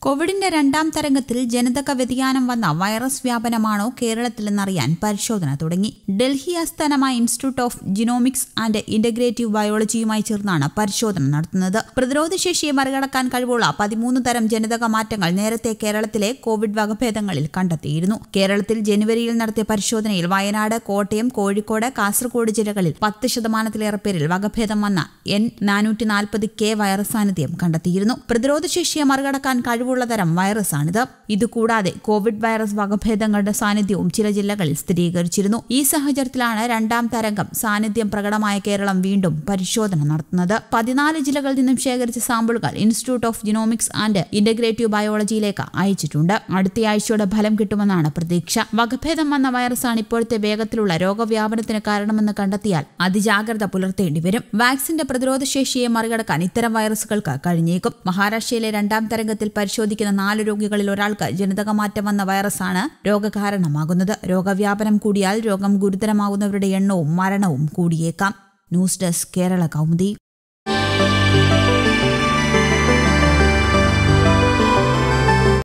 കോവിഡിന്റെ രണ്ടാം തരംഗത്തിൽ ജനിതക വ്യതിയാനം വന്ന വൈറസ് വ്യാപനമാണോ കേരളത്തിലെന്നറിയാൻ പരിശോധന തുടങ്ങി ഡൽഹി ആസ്ഥാനമായ institute of genomics and integrative ബയോളജിയുമായി ചേർന്നാണ് പരിശോധന നടത്തുന്നത് പ്രതിരോധശേഷിയെ മറികടക്കാൻ കഴിവുള്ള പതിമൂന്ന് തരം ജനിതക മാറ്റങ്ങൾ നേരത്തെ കേരളത്തിലെ കോവിഡ് വകഭേദങ്ങളിൽ കണ്ടെത്തിയിരുന്നു കേരളത്തിൽ ജനുവരിയിൽ നടത്തിയ പരിശോധനയിൽ വയനാട് കോട്ടയം കോഴിക്കോട് കാസർഗോഡ് ജില്ലകളിൽ പത്ത് ശതമാനത്തിലേറെ പേരിൽ വകഭേദം വന്ന എൻ നാനൂറ്റി നാൽപ്പത് കെ വൈറസ് സാന്നിധ്യം കണ്ടെത്തിയിരുന്നു പ്രതിരോധശേഷിയെ മറികടക്കാൻ കഴിവുള്ള തരം വൈറസാണിത് ഇതുകൂടാതെ കോവിഡ് വൈറസ് വകഭേദങ്ങളുടെ സാന്നിധ്യവും ചില ജില്ലകളിൽ സ്ഥിരീകരിച്ചിരുന്നു ഈ സാഹചര്യത്തിലാണ് രണ്ടാം തരംഗം സാന്നിധ്യം പ്രകടമായ കേരളം വീണ്ടും പരിശോധന നടത്തുന്നത് പതിനാല് ജില്ലകളിൽ നിന്നും ശേഖരിച്ച സാമ്പിളുകൾ institute of genomics and integrative ബയോളജിയിലേക്ക് അയച്ചിട്ടുണ്ട് അടുത്തയാഴ്ചയോടെ ഫലം കിട്ടുമെന്നാണ് പ്രതീക്ഷ വകഭേദം വന്ന വൈറസാണ് ഇപ്പോഴത്തെ വേഗത്തിലുള്ള രോഗവ്യാപനത്തിന് കാരണമെന്ന് കണ്ടെത്തിയാൽ അതിജാഗ്രത പുലർത്തേണ്ടി വരും വാക്സിന്റെ പ്രതിരോധശേഷിയെ മറികടക്കാൻ ഇത്തരം വൈറസുകൾക്ക് കഴിഞ്ഞേക്കും മഹാരാഷ്ട്രയിലെ രണ്ടാം തരംഗത്തിൽ പരിശോധിക്കുന്ന നാല് രോഗികളിൽ ഒരാൾക്ക് ജനിതകമാറ്റം വന്ന വൈറസാണ് രോഗകാരണമാകുന്നത് രോഗവ്യാപനം കൂടിയാൽ രോഗം ഗുരുതരമാകുന്നവരുടെ എണ്ണവും മരണവും കൂടിയേക്കാം ന്യൂസ് ഡെസ്ക് കേരള കൗമുദി